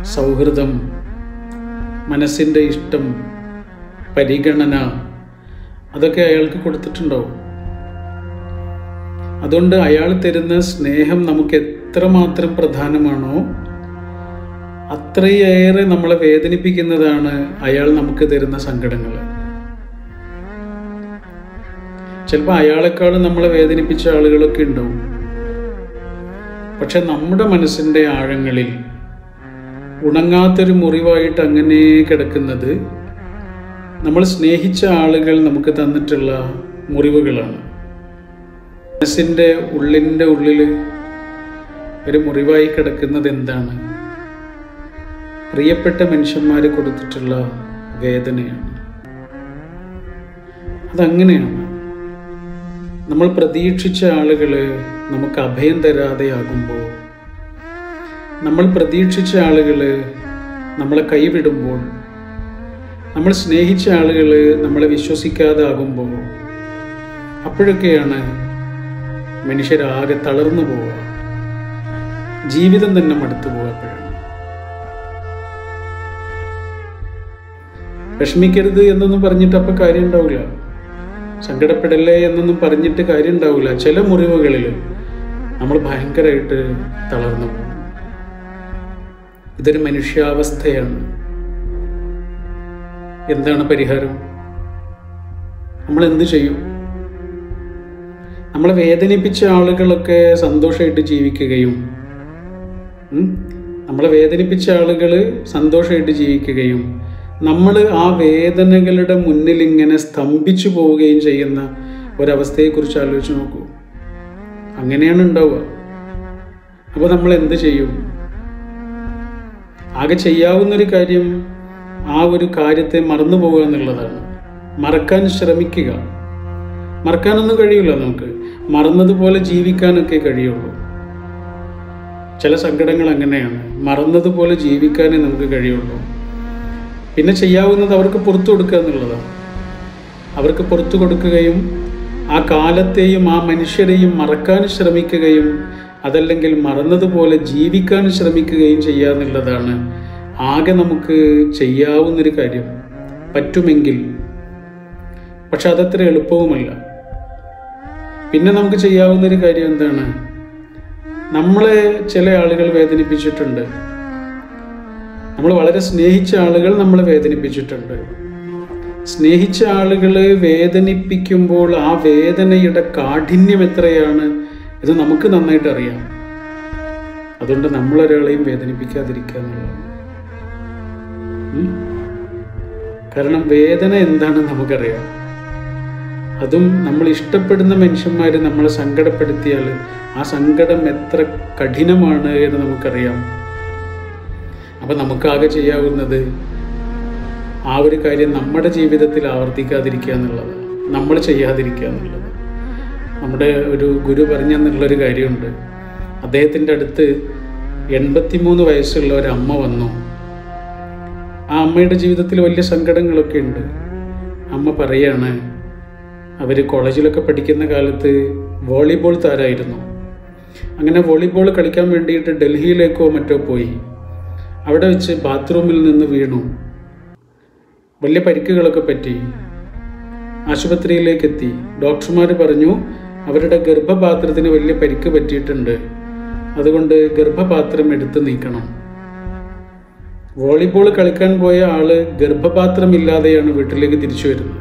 സൗഹൃദം മനസ്സിൻ്റെ ഇഷ്ടം പരിഗണന അതൊക്കെ അയാൾക്ക് കൊടുത്തിട്ടുണ്ടാവും അതുകൊണ്ട് അയാൾ തരുന്ന സ്നേഹം നമുക്ക് എത്രമാത്രം പ്രധാനമാണോ അത്രയേറെ നമ്മളെ വേദനിപ്പിക്കുന്നതാണ് അയാൾ നമുക്ക് തരുന്ന സങ്കടങ്ങൾ ചിലപ്പോൾ അയാളെക്കാളും നമ്മളെ വേദനിപ്പിച്ച ആളുകളൊക്കെ ഉണ്ടാവും പക്ഷെ നമ്മുടെ മനസ്സിൻ്റെ ആഴങ്ങളിൽ ഉണങ്ങാത്തൊരു മുറിവായിട്ട് അങ്ങനെ കിടക്കുന്നത് നമ്മൾ സ്നേഹിച്ച ആളുകൾ നമുക്ക് തന്നിട്ടുള്ള മുറിവുകളാണ് മനസ്സിൻ്റെ ഉള്ളിൻ്റെ ഉള്ളിൽ ഒരു മുറിവായി കിടക്കുന്നത് എന്താണ് പ്രിയപ്പെട്ട മനുഷ്യന്മാർ കൊടുത്തിട്ടുള്ള വേദനയാണ് അതങ്ങനെയാണ് നമ്മൾ പ്രതീക്ഷിച്ച ആളുകൾ നമുക്ക് അഭയം തരാതെയാകുമ്പോൾ നമ്മൾ പ്രതീക്ഷിച്ച ആളുകൾ നമ്മളെ കൈവിടുമ്പോൾ നമ്മൾ സ്നേഹിച്ച ആളുകൾ നമ്മളെ വിശ്വസിക്കാതെ ആകുമ്പോൾ അപ്പോഴൊക്കെയാണ് മനുഷ്യരാകെ തളർന്നു പോവുക ജീവിതം തന്നെ മടുത്തു പോവുക അപ്പോഴാണ് വിഷമിക്കരുത് എന്നൊന്നും പറഞ്ഞിട്ട് അപ്പം കാര്യം ഉണ്ടാവില്ല സങ്കടപ്പെടല്ലേ എന്നൊന്നും പറഞ്ഞിട്ട് കാര്യം ഉണ്ടാവില്ല ചില മുറിവുകളിൽ നമ്മൾ ഭയങ്കരമായിട്ട് തളർന്നു പോകും ഇതൊരു മനുഷ്യാവസ്ഥയാണ് എന്താണ് പരിഹാരം നമ്മൾ എന്ത് ചെയ്യും നമ്മളെ വേദനിപ്പിച്ച ആളുകളൊക്കെ സന്തോഷമായിട്ട് ജീവിക്കുകയും ഉം, നമ്മളെ വേദനിപ്പിച്ച ആളുകൾ സന്തോഷമായിട്ട് ജീവിക്കുകയും നമ്മൾ ആ വേദനകളുടെ മുന്നിൽ ഇങ്ങനെ സ്തംഭിച്ചു പോവുകയും ചെയ്യുന്ന ഒരവസ്ഥയെക്കുറിച്ച് ആലോചിച്ച് നോക്കൂ അങ്ങനെയാണ് ഉണ്ടാവുക അപ്പോൾ നമ്മൾ എന്ത് ചെയ്യും ആകെ ചെയ്യാവുന്നൊരു കാര്യം ആ ഒരു കാര്യത്തെ മറന്നു പോകുക എന്നുള്ളതാണ് മറക്കാൻ ശ്രമിക്കുക മറക്കാനൊന്നും കഴിയില്ല നമുക്ക് മറന്നതുപോലെ ജീവിക്കാനൊക്കെ കഴിയുള്ളൂ ചില സങ്കടങ്ങൾ അങ്ങനെയാണ് മറന്നതുപോലെ ജീവിക്കാനേ നമുക്ക് കഴിയുള്ളൂ പിന്നെ ചെയ്യാവുന്നത് അവർക്ക് പുറത്തു കൊടുക്കുക എന്നുള്ളതാണ് അവർക്ക് പുറത്തു കൊടുക്കുകയും ആ കാലത്തെയും ആ മനുഷ്യരെയും മറക്കാൻ ശ്രമിക്കുകയും അതല്ലെങ്കിൽ മറന്നതുപോലെ ജീവിക്കാൻ ശ്രമിക്കുകയും ചെയ്യുക എന്നുള്ളതാണ് ആകെ നമുക്ക് ചെയ്യാവുന്നൊരു കാര്യം പറ്റുമെങ്കിൽ പക്ഷെ അതത്ര എളുപ്പവുമല്ല പിന്നെ നമുക്ക് ചെയ്യാവുന്നൊരു കാര്യം എന്താണ് നമ്മളെ ചില ആളുകൾ വേദനിപ്പിച്ചിട്ടുണ്ട് നമ്മൾ വളരെ സ്നേഹിച്ച ആളുകൾ നമ്മളെ വേദനിപ്പിച്ചിട്ടുണ്ട് സ്നേഹിച്ച ആളുകൾ വേദനിപ്പിക്കുമ്പോൾ ആ വേദനയുടെ കാഠിന്യം എത്രയാണ് ഇത് നമുക്ക് നന്നായിട്ട് അറിയാം അതുകൊണ്ട് നമ്മളൊരാളെയും വേദനിപ്പിക്കാതിരിക്കുക എന്നുള്ളതാണ് ഉം? കാരണം വേദന എന്താണെന്ന് നമുക്കറിയാം അതും നമ്മൾ ഇഷ്ടപ്പെടുന്ന മനുഷ്യന്മാർ നമ്മളെ സങ്കടപ്പെടുത്തിയാൽ ആ സങ്കടം എത്ര കഠിനമാണ് എന്ന് നമുക്കറിയാം അപ്പം നമുക്കാകെ ചെയ്യാവുന്നത് ആ ഒരു കാര്യം നമ്മുടെ ജീവിതത്തിൽ ആവർത്തിക്കാതിരിക്കുക എന്നുള്ളത് നമ്മൾ ചെയ്യാതിരിക്കുക എന്നുള്ളത് നമ്മുടെ ഒരു ഗുരു പറഞ്ഞു തന്നിട്ടുള്ളൊരു കാര്യമുണ്ട് അദ്ദേഹത്തിൻ്റെ അടുത്ത് എൺപത്തിമൂന്ന് വയസ്സുള്ള ഒരു അമ്മ വന്നു ആ അമ്മയുടെ ജീവിതത്തിൽ വലിയ സങ്കടങ്ങളൊക്കെ ഉണ്ട് അമ്മ പറയാണ് അവർ കോളേജിലൊക്കെ പഠിക്കുന്ന കാലത്ത് വോളിബോൾ താരമായിരുന്നു അങ്ങനെ വോളിബോൾ കളിക്കാൻ വേണ്ടിയിട്ട് ഡൽഹിയിലേക്കോ മറ്റോ പോയി അവിടെ വെച്ച് ബാത്റൂമിൽ നിന്ന് വീണു വലിയ പരിക്കുകളൊക്കെ പറ്റി ആശുപത്രിയിലേക്ക് എത്തി ഡോക്ടർമാർ പറഞ്ഞു അവരുടെ ഗർഭപാത്രത്തിന് വലിയ പരിക്ക് പറ്റിയിട്ടുണ്ട് അതുകൊണ്ട് ഗർഭപാത്രം എടുത്തു നീക്കണം വോളിബോൾ കളിക്കാൻ പോയ ആള് ഗർഭപാത്രമില്ലാതെയാണ് വീട്ടിലേക്ക് തിരിച്ചു വരുന്നത്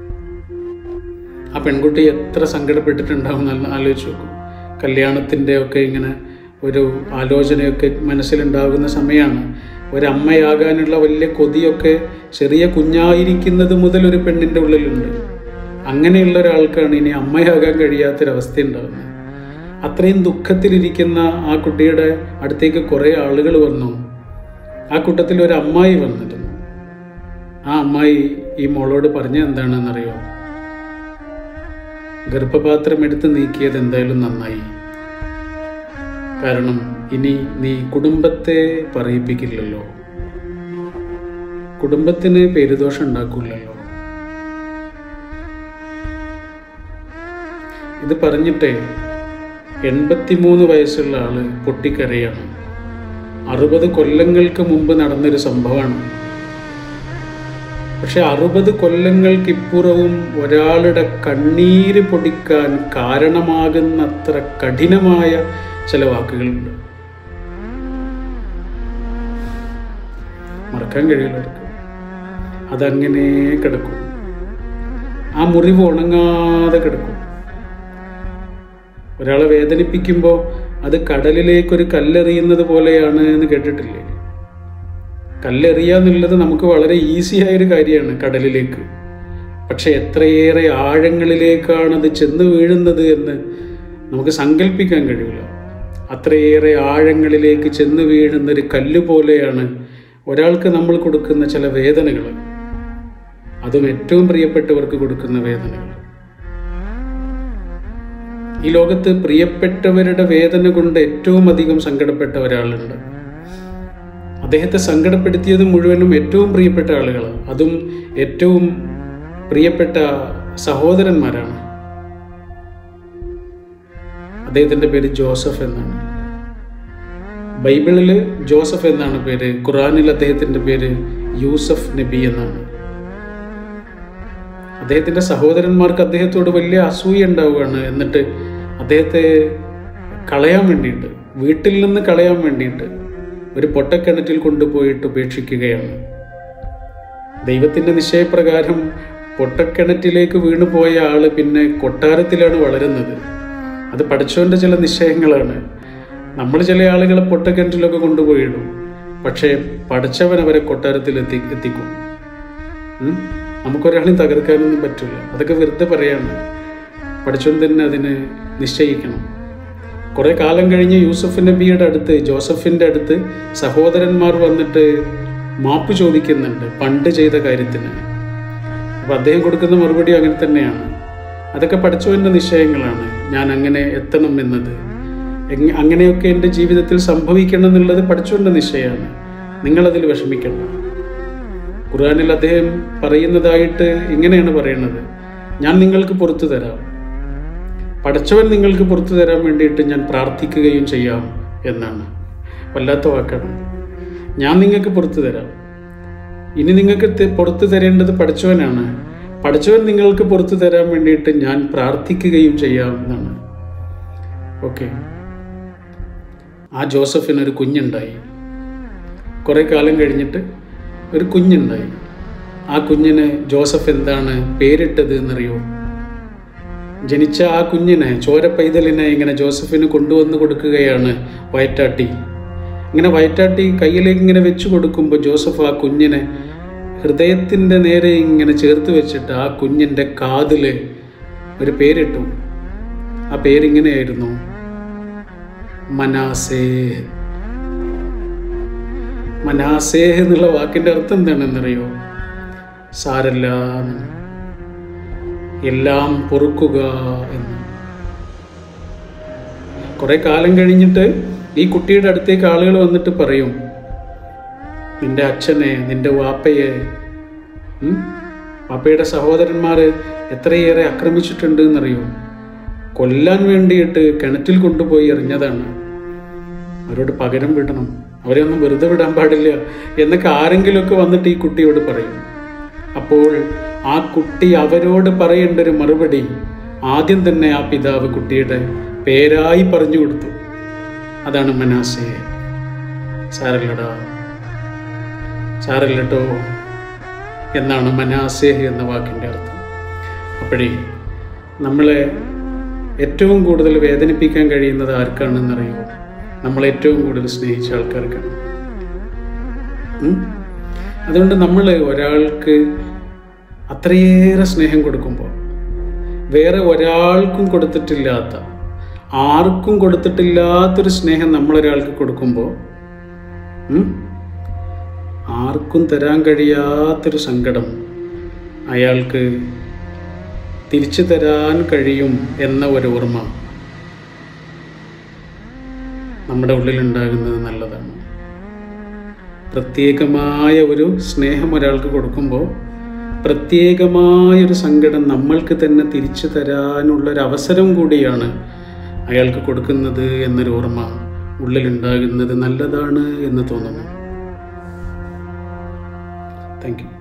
ആ പെൺകുട്ടി എത്ര സങ്കടപ്പെട്ടിട്ടുണ്ടാവും എന്ന് ആലോചിച്ച് നോക്കൂ കല്യാണത്തിൻ്റെ ഒക്കെ ഇങ്ങനെ ഒരു ആലോചനയൊക്കെ മനസ്സിലുണ്ടാകുന്ന സമയമാണ് ഒരമ്മയാകാനുള്ള വലിയ കൊതിയൊക്കെ ചെറിയ കുഞ്ഞായിരിക്കുന്നത് മുതൽ ഒരു പെണ്ണിൻ്റെ ഉള്ളിലുണ്ട് അങ്ങനെയുള്ള ഒരാൾക്കാണ് ഇനി അമ്മയാകാൻ കഴിയാത്തൊരവസ്ഥ ഉണ്ടാകുന്നത് അത്രയും ദുഃഖത്തിലിരിക്കുന്ന ആ കുട്ടിയുടെ അടുത്തേക്ക് കുറേ ആളുകൾ വന്നു ആ കൂട്ടത്തിൽ ഒരു അമ്മായി വന്നിരുന്നു ആ അമ്മായി ഈ മോളോട് പറഞ്ഞ എന്താണെന്നറിയോ ഗർഭപാത്രം എടുത്ത് നീക്കിയത് എന്തായാലും നന്നായി കാരണം ഇനി നീ കുടുംബത്തെ പറയിപ്പിക്കില്ലല്ലോ കുടുംബത്തിന് പേരുദോഷം ഉണ്ടാക്കില്ലല്ലോ ഇത് പറഞ്ഞിട്ടേ എൺപത്തിമൂന്ന് വയസ്സുള്ള ആള് പൊട്ടിക്കരയാണ് അറുപത് കൊല്ലങ്ങൾക്ക് മുമ്പ് നടന്നൊരു സംഭവമാണ് പക്ഷെ അറുപത് കൊല്ലങ്ങൾക്കിപ്പുറവും ഒരാളുടെ കണ്ണീര് പൊടിക്കാൻ കാരണമാകുന്നത്ര കഠിനമായ ചില വാക്കുകളുണ്ട് മറക്കാൻ കഴിയില്ലവർക്ക് അതങ്ങനെ കിടക്കും ആ മുറിവ് ഉണങ്ങാതെ കിടക്കും ഒരാളെ വേദനിപ്പിക്കുമ്പോൾ അത് കടലിലേക്കൊരു കല്ലെറിയുന്നത് പോലെയാണ് എന്ന് കേട്ടിട്ടില്ലേ കല്ലെറിയുക എന്നുള്ളത് നമുക്ക് വളരെ ഈസി ആയൊരു കാര്യമാണ് കടലിലേക്ക് പക്ഷെ എത്രയേറെ ആഴങ്ങളിലേക്കാണ് അത് ചെന്ന് വീഴുന്നത് എന്ന് നമുക്ക് സങ്കല്പിക്കാൻ കഴിയില്ല അത്രയേറെ ആഴങ്ങളിലേക്ക് ചെന്ന് വീഴുന്ന ഒരു കല്ല് പോലെയാണ് ഒരാൾക്ക് നമ്മൾ കൊടുക്കുന്ന ചില വേദനകൾ അതും ഏറ്റവും പ്രിയപ്പെട്ടവർക്ക് കൊടുക്കുന്ന വേദനകൾ ഈ ലോകത്ത് പ്രിയപ്പെട്ടവരുടെ വേദന കൊണ്ട് ഏറ്റവും അധികം സങ്കടപ്പെട്ട ഒരാളുണ്ട് അദ്ദേഹത്തെ സങ്കടപ്പെടുത്തിയത് മുഴുവനും ഏറ്റവും പ്രിയപ്പെട്ട ആളുകളാണ് അതും ഏറ്റവും പ്രിയപ്പെട്ട സഹോദരന്മാരാണ് അദ്ദേഹത്തിൻ്റെ പേര് ജോസഫ് എന്നാണ് ബൈബിളിൽ ജോസഫ് എന്നാണ് പേര് ഖുറാനിൽ അദ്ദേഹത്തിൻ്റെ പേര് യൂസഫ് നബി എന്നാണ് അദ്ദേഹത്തിൻ്റെ സഹോദരന്മാർക്ക് അദ്ദേഹത്തോട് വലിയ അസൂയ ഉണ്ടാവുകയാണ് എന്നിട്ട് അദ്ദേഹത്തെ കളയാൻ വേണ്ടിയിട്ട് വീട്ടിൽ നിന്ന് കളയാൻ വേണ്ടിയിട്ട് ഒരു പൊട്ടക്കിണറ്റിൽ കൊണ്ടുപോയിട്ട് ഉപേക്ഷിക്കുകയാണ് ദൈവത്തിൻ്റെ നിശ്ചയപ്രകാരം പൊട്ടക്കിണറ്റിലേക്ക് വീണു പോയ ആള് പിന്നെ കൊട്ടാരത്തിലാണ് വളരുന്നത് അത് പഠിച്ചവൻ്റെ ചില നിശ്ചയങ്ങളാണ് നമ്മൾ ചില ആളുകളെ പൊട്ടക്കിണറ്റിലൊക്കെ കൊണ്ടുപോയിടും പക്ഷേ പഠിച്ചവൻ അവരെ കൊട്ടാരത്തിൽ എത്തി എത്തിക്കും ഉം? നമുക്കൊരാളെയും തകർക്കാനൊന്നും പറ്റില്ല അതൊക്കെ വെറുതെ പറയാണ് പഠിച്ചവൻ തന്നെ അതിന് നിശ്ചയിക്കണം കുറെ കാലം കഴിഞ്ഞ് യൂസഫ് നബിയുടെ അടുത്ത് ജോസഫിന്റെ അടുത്ത് സഹോദരന്മാർ വന്നിട്ട് മാപ്പ് ചോദിക്കുന്നുണ്ട് പണ്ട് ചെയ്ത കാര്യത്തിന് അപ്പൊ അദ്ദേഹം കൊടുക്കുന്ന മറുപടി അങ്ങനെ തന്നെയാണ് അതൊക്കെ പഠിച്ചവന്റെ നിശ്ചയങ്ങളാണ് ഞാൻ അങ്ങനെ എത്തണം എന്നത് എങ്- അങ്ങനെയൊക്കെ എൻ്റെ ജീവിതത്തിൽ സംഭവിക്കണം എന്നുള്ളത് പഠിച്ചവന്റെ നിശ്ചയമാണ് നിങ്ങളതിൽ വിഷമിക്കണം ഖുർആനിൽ അദ്ദേഹം പറയുന്നതായിട്ട് ഇങ്ങനെയാണ് പറയുന്നത് ഞാൻ നിങ്ങൾക്ക് പുറത്തു തരാം പഠിച്ചവൻ നിങ്ങൾക്ക് പുറത്തു തരാൻ വേണ്ടിയിട്ട് ഞാൻ പ്രാർത്ഥിക്കുകയും ചെയ്യാം എന്നാണ് വല്ലാത്ത വാക്കാണ് ഞാൻ നിങ്ങൾക്ക് പുറത്തു തരാം ഇനി നിങ്ങൾക്ക് തെ- പുറത്തു തരേണ്ടത് പഠിച്ചവനാണ് പഠിച്ചവൻ നിങ്ങൾക്ക് പുറത്തു തരാൻ വേണ്ടിയിട്ട് ഞാൻ പ്രാർത്ഥിക്കുകയും ചെയ്യാം എന്നാണ് ഓക്കെ ആ ജോസഫിന് ഒരു കുഞ്ഞുണ്ടായി കുറേ കാലം കഴിഞ്ഞിട്ട് ഒരു കുഞ്ഞുണ്ടായി ആ കുഞ്ഞിന് ജോസഫ് എന്താണ് പേരിട്ടത് എന്നറിയോ ജനിച്ച ആ കുഞ്ഞിനെ ചോര പൈതലിനെ ഇങ്ങനെ ജോസഫിന് കൊണ്ടുവന്ന് കൊടുക്കുകയാണ് വയറ്റാട്ടി ഇങ്ങനെ വയറ്റാട്ടി കയ്യിലേക്ക് ഇങ്ങനെ വെച്ച് കൊടുക്കുമ്പോൾ ജോസഫ് ആ കുഞ്ഞിനെ ഹൃദയത്തിൻ്റെ നേരെ ഇങ്ങനെ ചേർത്ത് വെച്ചിട്ട് ആ കുഞ്ഞിൻ്റെ കാതില് ഒരു പേരിട്ടു ആ പേരിങ്ങനെയായിരുന്നു മനാസേ മനാസേ എന്നുള്ള വാക്കിൻ്റെ അർത്ഥം എന്താണെന്നറിയോ സാരല്ല എന്ന്. എല്ലാം പൊറുക്കുക എന്ന് കുറെ കാലം കഴിഞ്ഞിട്ട് ഈ കുട്ടിയുടെ അടുത്തേക്ക് ആളുകൾ വന്നിട്ട് പറയും നിന്റെ അച്ഛനെ നിന്റെ വാപ്പയെ ഉം, വാപ്പയുടെ സഹോദരന്മാർ എത്രയേറെ ആക്രമിച്ചിട്ടുണ്ട് എന്നറിയോ കൊല്ലാൻ വേണ്ടിയിട്ട് കിണറ്റിൽ കൊണ്ടുപോയി എറിഞ്ഞതാണ് അവരോട് പകരം വിടണം അവരെ ഒന്നും വെറുതെ വിടാൻ പാടില്ല എന്നൊക്കെ ആരെങ്കിലുമൊക്കെ വന്നിട്ട് ഈ കുട്ടിയോട് പറയും അപ്പോൾ ആ കുട്ടി അവരോട് പറയേണ്ട ഒരു മറുപടി ആദ്യം തന്നെ ആ പിതാവ് കുട്ടിയുടെ പേരായി പറഞ്ഞു കൊടുത്തു അതാണ് മനാസെ സാരല്ലടാ സാരല്ലട്ടോ എന്നാണ് മനാസെ എന്ന വാക്കിൻ്റെ അർത്ഥം അപ്പോഴേ നമ്മളെ ഏറ്റവും കൂടുതൽ വേദനിപ്പിക്കാൻ കഴിയുന്നത് ആർക്കാണെന്നറിയോ നമ്മൾ ഏറ്റവും കൂടുതൽ സ്നേഹിച്ച ആൾക്കാർക്കാണ് ഉം? അതുകൊണ്ട് നമ്മൾ ഒരാൾക്ക് അത്രയേറെ സ്നേഹം കൊടുക്കുമ്പോൾ വേറെ ഒരാൾക്കും കൊടുത്തിട്ടില്ലാത്ത ആർക്കും കൊടുത്തിട്ടില്ലാത്തൊരു സ്നേഹം നമ്മളൊരാൾക്ക് കൊടുക്കുമ്പോൾ ഉം, ആർക്കും തരാൻ കഴിയാത്തൊരു സങ്കടം അയാൾക്ക് തിരിച്ചു തരാൻ കഴിയും എന്ന ഒരു ഓർമ്മ നമ്മുടെ ഉള്ളിലുണ്ടാകുന്നത് നല്ലതാണ് പ്രത്യേകമായ ഒരു സ്നേഹം ഒരാൾക്ക് കൊടുക്കുമ്പോൾ പ്രത്യേകമായൊരു സങ്കടം നമ്മൾക്ക് തന്നെ തിരിച്ചു തരാനുള്ള ഒരു അവസരം കൂടിയാണ് അയാൾക്ക് കൊടുക്കുന്നത് എന്നൊരു ഓർമ്മ ഉള്ളിലുണ്ടാകുന്നത് നല്ലതാണ് എന്ന് തോന്നുന്നു താങ്ക് യു